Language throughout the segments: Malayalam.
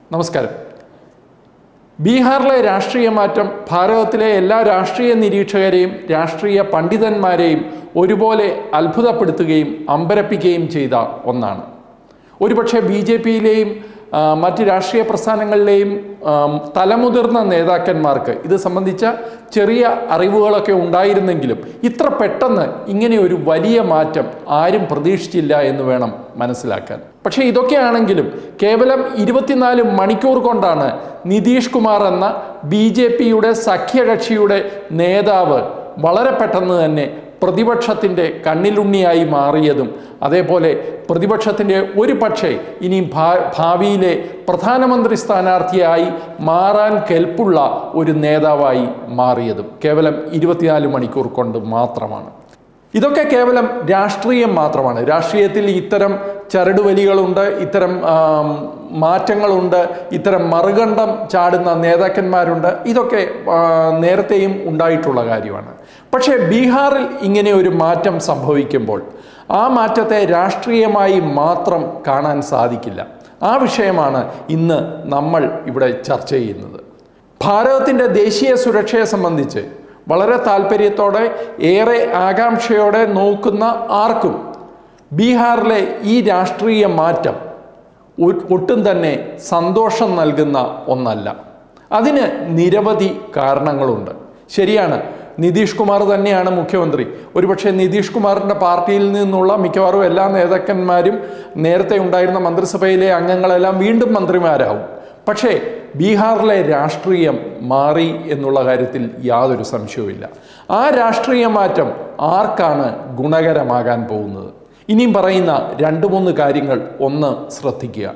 നമസ്കാരം ബീഹാറിലെ രാഷ്ട്രീയ മാറ്റം ഭാരതത്തിലെ എല്ലാ രാഷ്ട്രീയ നിരീക്ഷകരെയും രാഷ്ട്രീയ പണ്ഡിതന്മാരെയും ഒരുപോലെ അത്ഭുതപ്പെടുത്തുകയും അമ്പരപ്പിക്കുകയും ചെയ്ത ഒന്നാണ് ഒരുപക്ഷെ ബി ജെ പിയിലെയും മറ്റ് രാഷ്ട്രീയ പ്രസ്ഥാനങ്ങളിലെയും ആം, തലമുതിർന്ന നേതാക്കന്മാർക്ക് ഇത് സംബന്ധിച്ച ചെറിയ അറിവുകളൊക്കെ ഉണ്ടായിരുന്നെങ്കിലും ഇത്ര പെട്ടെന്ന് ഇങ്ങനെ ഒരു വലിയ മാറ്റം ആരും പ്രതീക്ഷിച്ചില്ല എന്ന് വേണം മനസ്സിലാക്കാൻ പക്ഷേ ഇതൊക്കെയാണെങ്കിലും കേവലം ഇരുപത്തിനാല് മണിക്കൂർ കൊണ്ടാണ് നിതീഷ് കുമാർ എന്ന ബി ജെ പിയുടെ സഖ്യകക്ഷിയുടെ നേതാവ് വളരെ പെട്ടെന്ന് തന്നെ പ്രതിപക്ഷത്തിൻ്റെ കണ്ണിലുണ്ണിയായി മാറിയതും അതേപോലെ പ്രതിപക്ഷത്തിൻ്റെ ഒരു പക്ഷേ ഇനി ഭാ- ഭാവിയിലെ പ്രധാനമന്ത്രി സ്ഥാനാർത്ഥിയായി മാറാൻ കെൽപ്പുള്ള ഒരു നേതാവായി മാറിയതും കേവലം ഇരുപത്തിനാല് മണിക്കൂർ കൊണ്ട് മാത്രമാണ് ഇതൊക്കെ കേവലം രാഷ്ട്രീയം മാത്രമാണ് രാഷ്ട്രീയത്തിൽ ഇത്തരം ചരടുവലികളുണ്ട് ഇത്തരം ആം, മാറ്റങ്ങളുണ്ട് ഇത്തരം മറുകണ്ഠം ചാടുന്ന നേതാക്കന്മാരുണ്ട് ഇതൊക്കെ ആ, നേരത്തെയും ഉണ്ടായിട്ടുള്ള കാര്യമാണ് പക്ഷേ ബീഹാറിൽ ഇങ്ങനെ ഒരു മാറ്റം സംഭവിക്കുമ്പോൾ ആ മാറ്റത്തെ രാഷ്ട്രീയമായി മാത്രം കാണാൻ സാധിക്കില്ല ആ വിഷയമാണ് ഇന്ന് നമ്മൾ ഇവിടെ ചർച്ച ചെയ്യുന്നത് ഭാരതത്തിൻ്റെ ദേശീയ സുരക്ഷയെ സംബന്ധിച്ച് വളരെ താല്പര്യത്തോടെ ഏറെ ആകാംക്ഷയോടെ നോക്കുന്ന ആർക്കും ബീഹാറിലെ ഈ രാഷ്ട്രീയ മാറ്റം ഒ- ഒട്ടും തന്നെ സന്തോഷം നൽകുന്ന ഒന്നല്ല അതിന് നിരവധി കാരണങ്ങളുണ്ട് ശരിയാണ് നിതീഷ് കുമാർ തന്നെയാണ് മുഖ്യമന്ത്രി ഒരുപക്ഷെ നിതീഷ് കുമാറിൻ്റെ പാർട്ടിയിൽ നിന്നുള്ള മിക്കവാറും എല്ലാ നേതാക്കന്മാരും നേരത്തെ ഉണ്ടായിരുന്ന മന്ത്രിസഭയിലെ അംഗങ്ങളെല്ലാം വീണ്ടും മന്ത്രിമാരാവും പക്ഷേ ബീഹാറിലെ രാഷ്ട്രീയം മാറി എന്നുള്ള കാര്യത്തിൽ യാതൊരു സംശയവുമില്ല ആ രാഷ്ട്രീയ മാറ്റം ആർക്കാണ് ഗുണകരമാകാൻ പോകുന്നത് ഇനിയും പറയുന്ന രണ്ട് മൂന്ന് കാര്യങ്ങൾ ഒന്ന് ശ്രദ്ധിക്കുക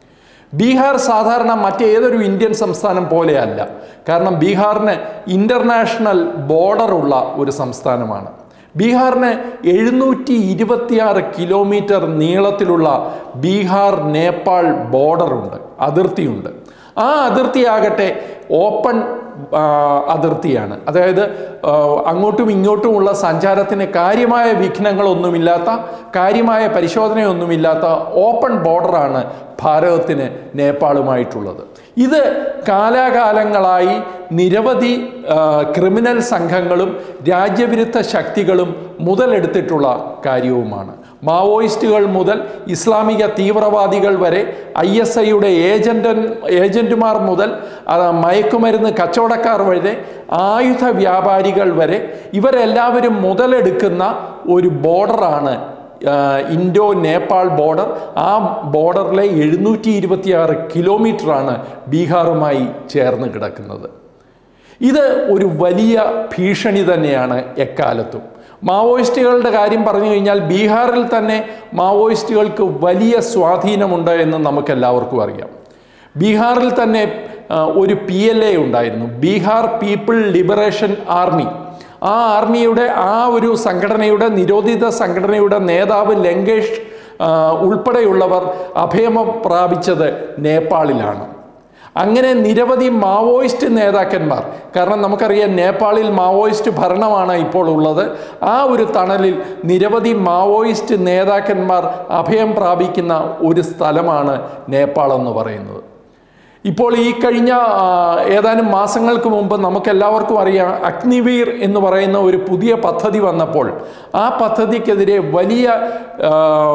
ബീഹാർ സാധാരണ മറ്റേതൊരു ഇന്ത്യൻ സംസ്ഥാനം പോലെയല്ല കാരണം ബീഹാറിന് ഇൻ്റർനാഷണൽ ബോർഡറുള്ള ഒരു സംസ്ഥാനമാണ് ബീഹാറിന് എഴുന്നൂറ്റി ഇരുപത്തിയാറ് കിലോമീറ്റർ നീളത്തിലുള്ള ബീഹാർ നേപ്പാൾ ബോർഡറുണ്ട് അതിർത്തിയുണ്ട് ആ അതിർത്തിയാകട്ടെ ഓപ്പൺ ആ, അതിർത്തിയാണ് അതായത് ആ, അങ്ങോട്ടും ഇങ്ങോട്ടുമുള്ള സഞ്ചാരത്തിന് കാര്യമായ വിഘ്നങ്ങളൊന്നുമില്ലാത്ത കാര്യമായ പരിശോധനയൊന്നുമില്ലാത്ത ഓപ്പൺ ബോർഡറാണ് ഭാരതത്തിന് നേപ്പാളുമായിട്ടുള്ളത് ഇത് കാലാകാലങ്ങളായി നിരവധി ആ, ക്രിമിനൽ സംഘങ്ങളും രാജ്യവിരുദ്ധ ശക്തികളും മുതലെടുത്തിട്ടുള്ള കാര്യവുമാണ് മാവോയിസ്റ്റുകൾ മുതൽ ഇസ്ലാമിക തീവ്രവാദികൾ വരെ ഐ എസ് ഐയുടെ ഏജന്റൻ ഏജന്റുമാർ മുതൽ ആ, മയക്കുമരുന്ന് കച്ചവടക്കാർ വരെ ആയുധ വ്യാപാരികൾ വരെ ഇവരെല്ലാവരും മുതലെടുക്കുന്ന ഒരു ബോർഡറാണ് ഇൻഡോ നേപ്പാൾ ബോർഡർ ആ ബോർഡറിലെ എഴുന്നൂറ്റി ഇരുപത്തിയാറ് കിലോമീറ്ററാണ് ബീഹാറുമായി ചേർന്ന് കിടക്കുന്നത് ഇത് ഒരു വലിയ ഭീഷണി തന്നെയാണ് എക്കാലത്തും മാവോയിസ്റ്റുകളുടെ കാര്യം പറഞ്ഞു കഴിഞ്ഞാൽ ബീഹാറിൽ തന്നെ മാവോയിസ്റ്റുകൾക്ക് വലിയ സ്വാധീനമുണ്ട് എന്ന് നമുക്കെല്ലാവർക്കും അറിയാം ബീഹാറിൽ തന്നെ ആ, ഒരു പി എൽ എ ഉണ്ടായിരുന്നു ബീഹാർ പീപ്പിൾ ലിബറേഷൻ ആർമി ആ ആർമിയുടെ ആ ഒരു സംഘടനയുടെ നിരോധിത സംഘടനയുടെ നേതാവ് ലങ്കേഷ് ആ, ഉൾപ്പെടെയുള്ളവർ അഭയമം പ്രാപിച്ചത് നേപ്പാളിലാണ് അങ്ങനെ നിരവധി മാവോയിസ്റ്റ് നേതാക്കന്മാർ കാരണം നമുക്കറിയാം നേപ്പാളിൽ മാവോയിസ്റ്റ് ഭരണമാണ് ഇപ്പോൾ ഉള്ളത് ആ ഒരു തണലിൽ നിരവധി മാവോയിസ്റ്റ് നേതാക്കന്മാർ അഭയം പ്രാപിക്കുന്ന ഒരു സ്ഥലമാണ് നേപ്പാൾ എന്ന് പറയുന്നത് ഇപ്പോൾ ഈ കഴിഞ്ഞ ആ, ഏതാനും മാസങ്ങൾക്ക് മുമ്പ് നമുക്കെല്ലാവർക്കും അറിയാം അഗ്നിവീർ എന്ന് പറയുന്ന ഒരു പുതിയ പദ്ധതി വന്നപ്പോൾ ആ പദ്ധതിക്കെതിരെ വലിയ ആ,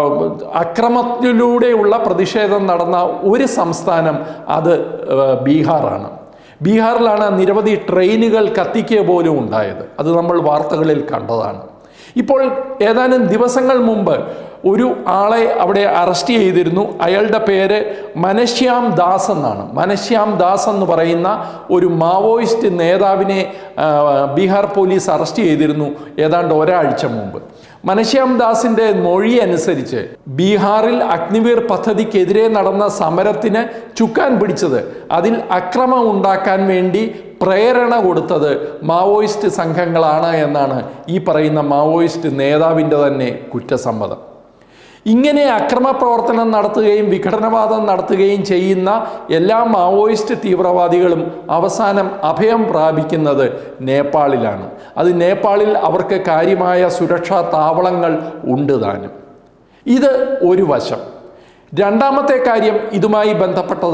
അക്രമത്തിലൂടെയുള്ള പ്രതിഷേധം നടന്ന ഒരു സംസ്ഥാനം അത് ആ, ബീഹാറാണ് ബീഹാറിലാണ് നിരവധി ട്രെയിനുകൾ കത്തിക്കുക പോലും ഉണ്ടായത് അത് നമ്മൾ വാർത്തകളിൽ കണ്ടതാണ് ഇപ്പോൾ ഏതാനും ദിവസങ്ങൾ മുമ്പ് ഒരു ആളെ അവിടെ അറസ്റ്റ് ചെയ്തിരുന്നു അയാളുടെ പേര് മനശ്യാം ദാസ് എന്നാണ് മനശ്യാം ദാസ് എന്ന് പറയുന്ന ഒരു മാവോയിസ്റ്റ് നേതാവിനെ ആ, ബീഹാർ പോലീസ് അറസ്റ്റ് ചെയ്തിരുന്നു ഏതാണ്ട് ഒരാഴ്ച മുമ്പ് മനശ്യാം ദാസിന്റെ മൊഴി അനുസരിച്ച് ബീഹാറിൽ അഗ്നിവീർ പദ്ധതിക്കെതിരെ നടന്ന സമരത്തിന് ചുക്കാൻ പിടിച്ചത് അതിൽ അക്രമം ഉണ്ടാക്കാൻ വേണ്ടി പ്രേരണ കൊടുത്തത് മാവോയിസ്റ്റ് സംഘങ്ങളാണ് എന്നാണ് ഈ പറയുന്ന മാവോയിസ്റ്റ് നേതാവിൻ്റെ തന്നെ കുറ്റസമ്മതം ഇങ്ങനെ അക്രമ പ്രവർത്തനം നടത്തുകയും വിഘടനവാദം നടത്തുകയും ചെയ്യുന്ന എല്ലാ മാവോയിസ്റ്റ് തീവ്രവാദികളും അവസാനം അഭയം പ്രാപിക്കുന്നത് നേപ്പാളിലാണ് അത് നേപ്പാളിൽ അവർക്ക് കാര്യമായ സുരക്ഷാ താവളങ്ങൾ ഉണ്ട് താനും ഇത് ഒരു വശം രണ്ടാമത്തെ കാര്യം ഇതുമായി ബന്ധപ്പെട്ടത്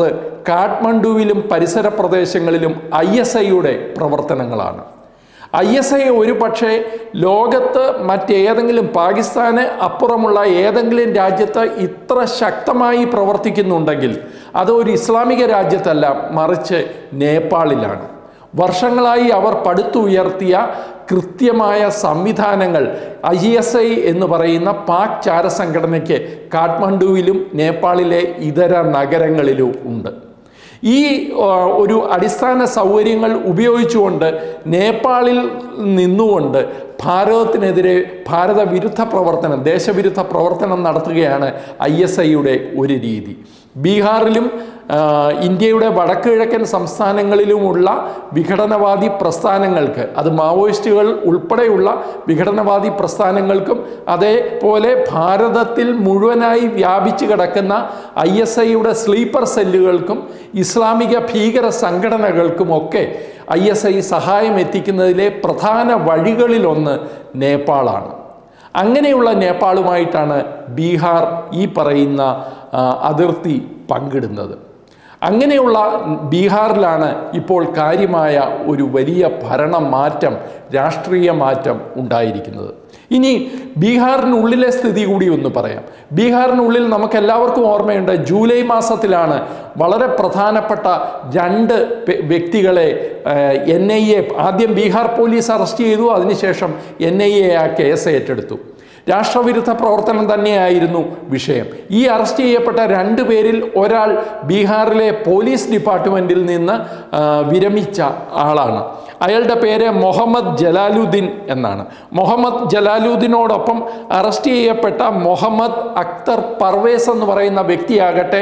കാഠ്മണ്ഡുവിലും പരിസര പ്രദേശങ്ങളിലും ഐ എസ് ഐയുടെ പ്രവർത്തനങ്ങളാണ് ഐ എസ് ഐ ഒരു പക്ഷേ ലോകത്ത് മറ്റേതെങ്കിലും പാകിസ്ഥാന് അപ്പുറമുള്ള ഏതെങ്കിലും രാജ്യത്ത് ഇത്ര ശക്തമായി പ്രവർത്തിക്കുന്നുണ്ടെങ്കിൽ അത് ഒരു ഇസ്ലാമിക രാജ്യത്തല്ല മറിച്ച് നേപ്പാളിലാണ് വർഷങ്ങളായി അവർ പടുത്തുയർത്തിയ കൃത്യമായ സംവിധാനങ്ങൾ ഐ എസ് ഐ എന്ന് പറയുന്ന പാക് ചാരസംഘടനയ്ക്ക് കാഠ്മണ്ഡുവിലും നേപ്പാളിലെ ഇതര നഗരങ്ങളിലും ഉണ്ട് ഈ ആ, ഒരു അടിസ്ഥാന സൗകര്യങ്ങൾ ഉപയോഗിച്ചുകൊണ്ട് നേപ്പാളിൽ നിന്നുകൊണ്ട് ഭാരതത്തിനെതിരെ ഭാരത വിരുദ്ധ പ്രവർത്തനം ദേശവിരുദ്ധ പ്രവർത്തനം നടത്തുകയാണ് ഐ എസ് ഐയുടെ ഒരു രീതി ബീഹാറിലും ആ, ഇന്ത്യയുടെ വടക്ക് കിഴക്കൻ സംസ്ഥാനങ്ങളിലുമുള്ള വിഘടനവാദി പ്രസ്ഥാനങ്ങൾക്ക് അത് മാവോയിസ്റ്റുകൾ ഉൾപ്പെടെയുള്ള വിഘടനവാദി പ്രസ്ഥാനങ്ങൾക്കും അതേപോലെ ഭാരതത്തിൽ മുഴുവനായി വ്യാപിച്ചു കിടക്കുന്ന ഐ എസ് ഐയുടെ സ്ലീപ്പർ സെല്ലുകൾക്കും ഇസ്ലാമിക ഭീകര സംഘടനകൾക്കുമൊക്കെ ഐ എസ് ഐ സഹായം എത്തിക്കുന്നതിലെ പ്രധാന വഴികളിലൊന്ന് നേപ്പാളാണ് അങ്ങനെയുള്ള നേപ്പാളുമായിട്ടാണ് ബീഹാർ ഈ പറയുന്ന ആ, അതിർത്തി പങ്കിടുന്നത് അങ്ങനെയുള്ള ബീഹാറിലാണ് ഇപ്പോൾ കാര്യമായ ഒരു വലിയ ഭരണ മാറ്റം രാഷ്ട്രീയ മാറ്റം ഉണ്ടായിരിക്കുന്നത് ഇനി ബീഹാറിനുള്ളിലെ സ്ഥിതി കൂടി ഒന്ന് പറയാം ബീഹാറിനുള്ളിൽ നമുക്ക് എല്ലാവർക്കും ഓർമ്മയുണ്ട് ജൂലൈ മാസത്തിലാണ് വളരെ പ്രധാനപ്പെട്ട രണ്ട് പെ- വ്യക്തികളെ എൻ ഐ എ ആദ്യം ബീഹാർ പോലീസ് അറസ്റ്റ് ചെയ്തു അതിനുശേഷം എൻ ഐ എ ആ കേസ് ഏറ്റെടുത്തു രാഷ്ട്രവിരുദ്ധ പ്രവർത്തനം തന്നെയായിരുന്നു വിഷയം ഈ അറസ്റ്റ് ചെയ്യപ്പെട്ട രണ്ടു പേരിൽ ഒരാൾ ബീഹാറിലെ പോലീസ് ഡിപ്പാർട്ട്മെൻറ്റിൽ നിന്ന് ആ, വിരമിച്ച ആളാണ് അയാളുടെ പേര് മുഹമ്മദ് ജലാലുദ്ദീൻ എന്നാണ് മുഹമ്മദ് ജലാലുദ്ദീനോടൊപ്പം അറസ്റ്റ് ചെയ്യപ്പെട്ട മുഹമ്മദ് അക്തർ പർവേസ് എന്ന് പറയുന്ന വ്യക്തിയാകട്ടെ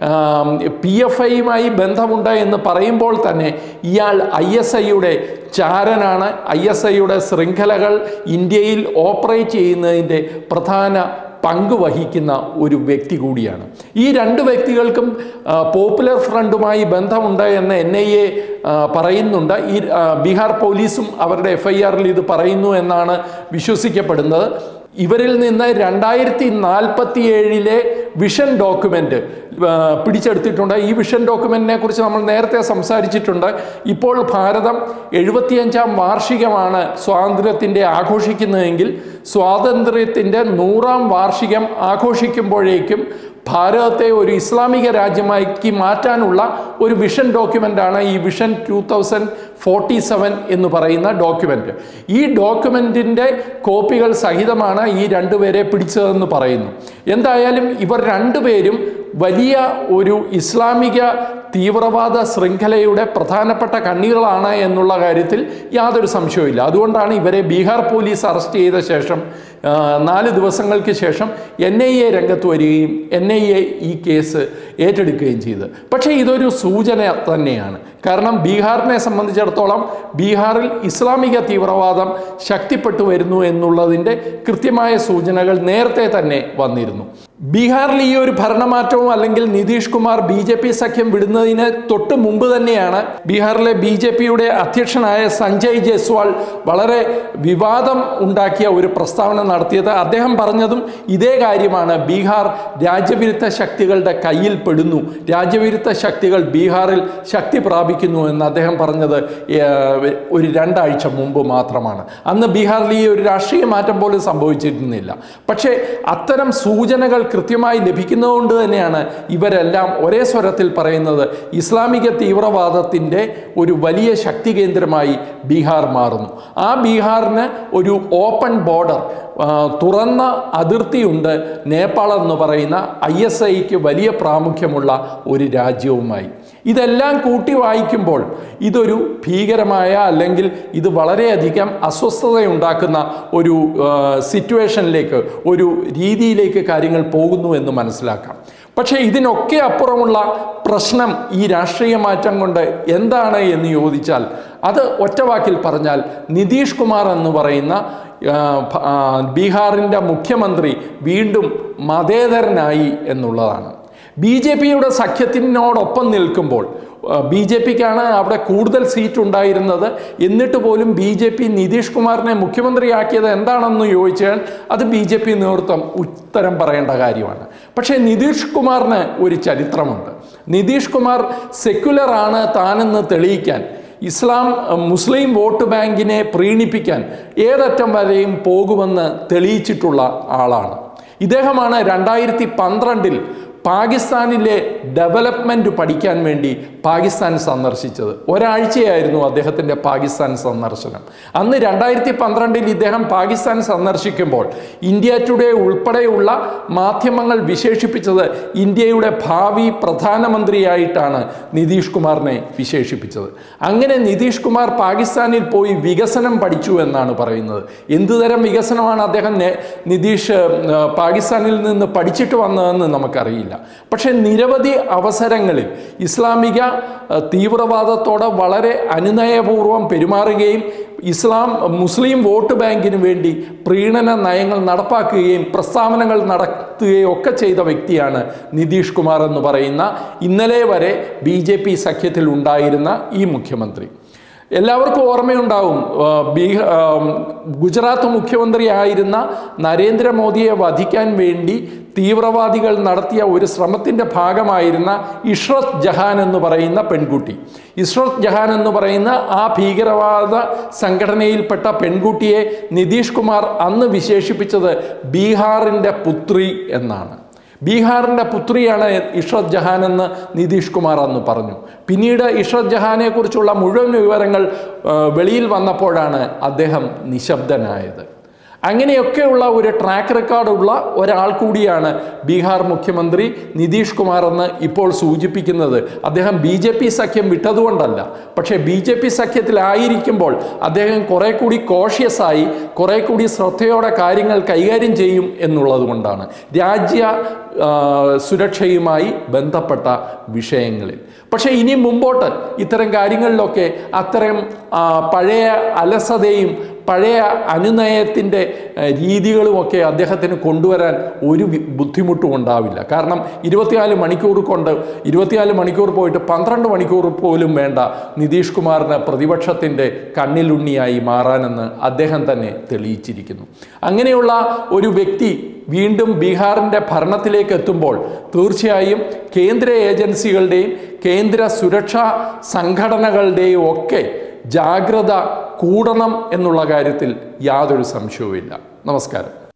പി എഫ് ഐയുമായി ബന്ധമുണ്ട് എന്ന് പറയുമ്പോൾ തന്നെ ഇയാൾ ഐ എസ് ഐയുടെ ചാരനാണ് ഐ എസ് ഐയുടെ ശൃംഖലകൾ ഇന്ത്യയിൽ ഓപ്പറേറ്റ് ചെയ്യുന്നതിൻ്റെ പ്രധാന പങ്ക് വഹിക്കുന്ന ഒരു വ്യക്തി കൂടിയാണ് ഈ രണ്ട് വ്യക്തികൾക്കും ആ, പോപ്പുലർ ഫ്രണ്ടുമായി ബന്ധമുണ്ട് എന്ന് എൻ ഐ എ പറയുന്നുണ്ട് ഈ ആ, ബീഹാർ പോലീസും അവരുടെ എഫ് ഐ ആറിൽ ഇത് പറയുന്നു എന്നാണ് വിശ്വസിക്കപ്പെടുന്നത് ഇവരിൽ നിന്ന് രണ്ടായിരത്തി നാൽപ്പത്തി ഏഴിലെ വിഷൻ ഡോക്യുമെൻ്റ് പിടിച്ചെടുത്തിട്ടുണ്ട് ഈ വിഷൻ ഡോക്യുമെൻറ്റിനെ കുറിച്ച് നമ്മൾ നേരത്തെ സംസാരിച്ചിട്ടുണ്ട് ഇപ്പോൾ ഭാരതം എഴുപത്തിയഞ്ചാം വാർഷികമാണ് സ്വാതന്ത്ര്യത്തിൻ്റെ ആഘോഷിക്കുന്നതെങ്കിൽ സ്വാതന്ത്ര്യത്തിൻ്റെ നൂറാം വാർഷികം ആഘോഷിക്കുമ്പോഴേക്കും ഭാരതത്തെ ഒരു ഇസ്ലാമിക രാജ്യമാക്കി മാറ്റാനുള്ള ഒരു വിഷൻ ഡോക്യുമെൻ്റാണ് ഈ vision two thousand forty seven എന്ന് പറയുന്ന ഡോക്യുമെൻ്റ് ഈ ഡോക്യുമെൻറ്റിൻ്റെ കോപ്പികൾ സഹിതമാണ് ഈ രണ്ടുപേരെ പിടിച്ചതെന്ന് പറയുന്നു എന്തായാലും ഇവർ രണ്ടുപേരും വലിയ ഒരു ഇസ്ലാമിക തീവ്രവാദ ശൃംഖലയുടെ പ്രധാനപ്പെട്ട കണ്ണികളാണ് എന്നുള്ള കാര്യത്തിൽ യാതൊരു സംശയവുമില്ല അതുകൊണ്ടാണ് ഇവരെ ബീഹാർ പോലീസ് അറസ്റ്റ് ചെയ്ത ശേഷം ആ, നാല് ദിവസങ്ങൾക്ക് ശേഷം എൻ ഐ എ രംഗത്ത് വരികയും എൻ ഐ എ ഈ കേസ് ഏറ്റെടുക്കുകയും ചെയ്തത് പക്ഷേ ഇതൊരു സൂചന തന്നെയാണ് കാരണം ബീഹാറിനെ സംബന്ധിച്ചിടത്തോളം ബീഹാറിൽ ഇസ്ലാമിക തീവ്രവാദം ശക്തിപ്പെട്ടു വരുന്നു എന്നുള്ളതിൻ്റെ കൃത്യമായ സൂചനകൾ നേരത്തെ തന്നെ വന്നിരുന്നു ബീഹാറിൽ ഈ ഒരു ഭരണമാറ്റവും അല്ലെങ്കിൽ Nitish Kumar B J P സഖ്യം വിടുന്നതിന് തൊട്ട് മുമ്പ് തന്നെയാണ് ബീഹാറിലെ ബി ജെ പിയുടെ അധ്യക്ഷനായ സഞ്ജയ് ജയ്സ്വാൾ വളരെ വിവാദം ഉണ്ടാക്കിയ ഒരു പ്രസ്താവന നടത്തിയത് അദ്ദേഹം പറഞ്ഞതും ഇതേ കാര്യമാണ് ബീഹാർ രാജ്യവിരുദ്ധ ശക്തികളുടെ കയ്യിൽ പെടുന്നു രാജ്യവിരുദ്ധ ശക്തികൾ ബീഹാറിൽ ശക്തി പ്രാപിക്കുന്നു എന്ന് അദ്ദേഹം പറഞ്ഞത് ഏഹ്, ഒരു രണ്ടാഴ്ച മുമ്പ് മാത്രമാണ് അന്ന് ബീഹാറിൽ ഈ ഒരു രാഷ്ട്രീയ മാറ്റം പോലും സംഭവിച്ചിരുന്നില്ല പക്ഷേ അത്തരം സൂചനകൾ കൃത്യമായി ലഭിക്കുന്നതുകൊണ്ട് തന്നെയാണ് ഇവരെല്ലാം ഒരേ സ്വരത്തിൽ പറയുന്നത് ഇസ്ലാമിക തീവ്രവാദത്തിൻ്റെ ഒരു വലിയ ശക്തി കേന്ദ്രമായി ബീഹാർ മാറുന്നു ആ ബീഹാറിന് ഒരു ഓപ്പൺ ബോർഡർ ആ, തുറന്ന അതിർത്തിയുണ്ട് നേപ്പാൾ എന്ന് പറയുന്ന ഐ എസ് ഐക്ക് വലിയ പ്രാമുഖ്യമുള്ള ഒരു രാജ്യവുമായി ഇതെല്ലാം കൂട്ടി വായിക്കുമ്പോൾ ഇതൊരു ഭീകരമായ അല്ലെങ്കിൽ ഇത് വളരെയധികം അസ്വസ്ഥതയുണ്ടാക്കുന്ന ഒരു ആ, സിറ്റുവേഷനിലേക്ക് ഒരു രീതിയിലേക്ക് കാര്യങ്ങൾ പോകുന്നു എന്ന് മനസ്സിലാക്കാം പക്ഷേ ഇതിനൊക്കെ അപ്പുറമുള്ള പ്രശ്നം ഈ രാഷ്ട്രീയ മാറ്റം കൊണ്ട് എന്താണ് എന്ന് ചോദിച്ചാൽ അത് ഒറ്റവാക്കിൽ പറഞ്ഞാൽ നിതീഷ് കുമാർ എന്ന് പറയുന്ന ആ, ഭ- ആ, ബീഹാറിൻ്റെ മുഖ്യമന്ത്രി വീണ്ടും മതേതരനായി എന്നുള്ളതാണ് ബി ജെ പിയുടെ സഖ്യത്തിനോടൊപ്പം നിൽക്കുമ്പോൾ ബി ജെ പിക്കാണ് അവിടെ കൂടുതൽ സീറ്റ് ഉണ്ടായിരുന്നത് എന്നിട്ട് പോലും ബി ജെ പി നിതീഷ് കുമാറിനെ മുഖ്യമന്ത്രിയാക്കിയത് എന്താണെന്ന് ചോദിച്ചാൽ അത് ബി ജെ പി നേതൃത്വം ഉത്തരം പറയേണ്ട കാര്യമാണ് പക്ഷേ നിതീഷ് കുമാറിന് ഒരു ചരിത്രമുണ്ട് നിതീഷ് കുമാർ സെക്യുലർ ആണ് താനെന്ന് തെളിയിക്കാൻ ഇസ്ലാം അഹ്, മുസ്ലിം വോട്ട് ബാങ്കിനെ പ്രീണിപ്പിക്കാൻ ഏതറ്റം വരെയും പോകുമെന്ന് തെളിയിച്ചിട്ടുള്ള ആളാണ് ഇദ്ദേഹമാണ് രണ്ടായിരത്തി പന്ത്രണ്ടിൽ പാകിസ്ഥാനിലെ ഡെവലപ്മെൻറ്റ് പഠിക്കാൻ വേണ്ടി പാകിസ്ഥാൻ സന്ദർശിച്ചത് ഒരാഴ്ചയായിരുന്നു അദ്ദേഹത്തിൻ്റെ പാകിസ്ഥാൻ സന്ദർശനം അന്ന് രണ്ടായിരത്തി പന്ത്രണ്ടിൽ ഇദ്ദേഹം പാകിസ്ഥാൻ സന്ദർശിക്കുമ്പോൾ ഇന്ത്യ ടുഡേ ഉൾപ്പെടെയുള്ള മാധ്യമങ്ങൾ വിശേഷിപ്പിച്ചത് ഇന്ത്യയുടെ ഭാവി പ്രധാനമന്ത്രിയായിട്ടാണ് നിതീഷ് കുമാറിനെ വിശേഷിപ്പിച്ചത് അങ്ങനെ നിതീഷ് കുമാർ പാകിസ്ഥാനിൽ പോയി വികസനം പഠിച്ചു എന്നാണ് പറയുന്നത് എന്തുതരം വികസനമാണ് അദ്ദേഹം നെ- നിതീഷ് ആ, പാകിസ്ഥാനിൽ നിന്ന് പഠിച്ചിട്ട് വന്നതെന്ന് നമുക്കറിയില്ല പക്ഷേ നിരവധി അവസരങ്ങളിൽ ഇസ്ലാമിക ആ, തീവ്രവാദത്തോട് വളരെ അനുനയപൂർവ്വം പെരുമാറുകയും ഇസ്ലാം മുസ്ലിം വോട്ട് ബാങ്കിന് വേണ്ടി പ്രീണന നയങ്ങൾ നടപ്പാക്കുകയും പ്രസ്താവനകൾ നടത്തുകയും ഒക്കെ ചെയ്ത വ്യക്തിയാണ് നിതീഷ് കുമാർ എന്ന് പറയുന്ന ഇന്നലെ വരെ ബി ജെ പി സഖ്യത്തിൽ ഉണ്ടായിരുന്ന ഈ മുഖ്യമന്ത്രി എല്ലാവർക്കും ഓർമ്മയുണ്ടാവും ആ, ബീഹ ആ, ഗുജറാത്ത് മുഖ്യമന്ത്രിയായിരുന്ന നരേന്ദ്രമോദിയെ വധിക്കാൻ വേണ്ടി തീവ്രവാദികൾ നടത്തിയ ഒരു ശ്രമത്തിൻ്റെ ഭാഗമായിരുന്ന ഇഷ്റത്ത് ജഹാൻ എന്ന് പറയുന്ന പെൺകുട്ടി ഇഷ്റത്ത് ജഹാൻ എന്ന് പറയുന്ന ആ ഭീകരവാദ സംഘടനയിൽപ്പെട്ട പെൺകുട്ടിയെ നിതീഷ് കുമാർ അന്ന് വിശേഷിപ്പിച്ചത് ബീഹാറിൻ്റെ പുത്രി എന്നാണ് ബീഹാറിൻ്റെ പുത്രിയാണ് ഇഷ്റത്ത് ജഹാൻ എന്ന് നിതീഷ് കുമാർ അന്ന് പറഞ്ഞു പിന്നീട് ഇഷ്റത്ത് ജഹാനെ കുറിച്ചുള്ള മുഴുവൻ വിവരങ്ങൾ ആ, വെളിയിൽ വന്നപ്പോഴാണ് അദ്ദേഹം നിശബ്ദനായത് അങ്ങനെയൊക്കെയുള്ള ഒരു ട്രാക്ക് റെക്കോർഡുള്ള ഒരാൾ കൂടിയാണ് ബീഹാർ മുഖ്യമന്ത്രി നിതീഷ് കുമാർ എന്ന് ഇപ്പോൾ സൂചിപ്പിക്കുന്നത് അദ്ദേഹം ബി ജെ പി സഖ്യം വിട്ടതുകൊണ്ടല്ല പക്ഷേ ബി ജെ പി സഖ്യത്തിലായിരിക്കുമ്പോൾ അദ്ദേഹം കുറെ കൂടി കോഷ്യസ് ആയി കുറെ കൂടി ശ്രദ്ധയോടെ കാര്യങ്ങൾ കൈകാര്യം ചെയ്യും എന്നുള്ളത് കൊണ്ടാണ് രാജ്യ ആ, സുരക്ഷയുമായി ബന്ധപ്പെട്ട വിഷയങ്ങളിൽ പക്ഷേ ഇനി മുമ്പോട്ട് ഇത്തരം കാര്യങ്ങളിലൊക്കെ അത്തരം ആ, പഴയ അലസതയും പഴയ അനുനയത്തിൻ്റെ ഏഹ്, രീതികളുമൊക്കെ അദ്ദേഹത്തിന് കൊണ്ടുവരാൻ ഒരു വി- ബുദ്ധിമുട്ടും ഉണ്ടാവില്ല കാരണം ഇരുപത്തിനാല് മണിക്കൂർ കൊണ്ട് ഇരുപത്തിനാല് മണിക്കൂർ പോയിട്ട് പന്ത്രണ്ട് മണിക്കൂർ പോലും വേണ്ട നിതീഷ് കുമാറിന് പ്രതിപക്ഷത്തിൻ്റെ കണ്ണിലുണ്ണിയായി മാറാനെന്ന് അദ്ദേഹം തന്നെ തെളിയിച്ചിരിക്കുന്നു അങ്ങനെയുള്ള ഒരു വ്യക്തി വീണ്ടും ബീഹാറിൻ്റെ ഭരണത്തിലേക്ക് എത്തുമ്പോൾ തീർച്ചയായും കേന്ദ്ര ഏജൻസികളുടെയും കേന്ദ്ര സുരക്ഷാ സംഘടനകളുടെയും ഒക്കെ ജാഗ്രത കൂടണം എന്നുള്ള കാര്യത്തിൽ യാതൊരു സംശയവുമില്ല നമസ്കാരം